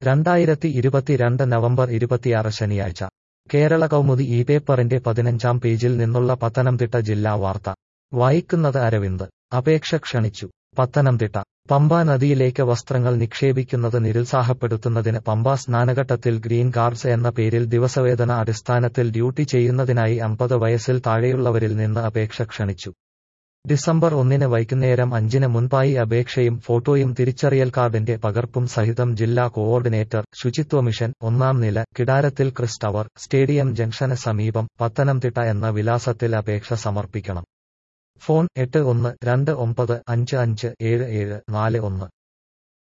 രണ്ടായിരത്തി ഇരുപത്തിരണ്ട് നവംബർ ഇരുപത്തിയാറ് ശനിയാഴ്ച കേരള കൗമുദി ഈ പേപ്പറിന്റെ പതിനഞ്ചാം പേജിൽ നിന്നുള്ള പത്തനംതിട്ട ജില്ലാ വാർത്ത വായിക്കുന്നത് അരവിന്ദ് അപേക്ഷ ക്ഷണിച്ചു പത്തനംതിട്ട പമ്പാ നദിയിലേക്ക് വസ്ത്രങ്ങൾ നിക്ഷേപിക്കുന്നത് നിരുത്സാഹപ്പെടുത്തുന്നതിന് പമ്പാ സ്നാനഘട്ടത്തിൽ ഗ്രീൻ കാർഡ്സ് എന്ന പേരിൽ ദിവസവേതന അടിസ്ഥാനത്തിൽ ഡ്യൂട്ടി ചെയ്യുന്നതിനായി അമ്പത് വയസ്സിൽ താഴെയുള്ളവരിൽ നിന്ന് അപേക്ഷ ക്ഷണിച്ചു ഡിസംബർ ഒന്നിന് വൈകുന്നേരം അഞ്ചിന് മുൻപായി അപേക്ഷയും ഫോട്ടോയും തിരിച്ചറിയൽ കാർഡിന്റെ പകർപ്പും സഹിതം ജില്ലാ കോഓർഡിനേറ്റർ ശുചിത്വ മിഷൻ ഒന്നാം നില കിടാരത്തിൽ ക്രിസ് ടവർ സ്റ്റേഡിയം ജംഗ്ഷന് സമീപം പത്തനംതിട്ട എന്ന വിലാസത്തിൽ അപേക്ഷ സമർപ്പിക്കണം ഫോൺ എട്ട് ഒന്ന് രണ്ട് ഒമ്പത് അഞ്ച് അഞ്ച് ഏഴ് ഏഴ് നാല് ഒന്ന്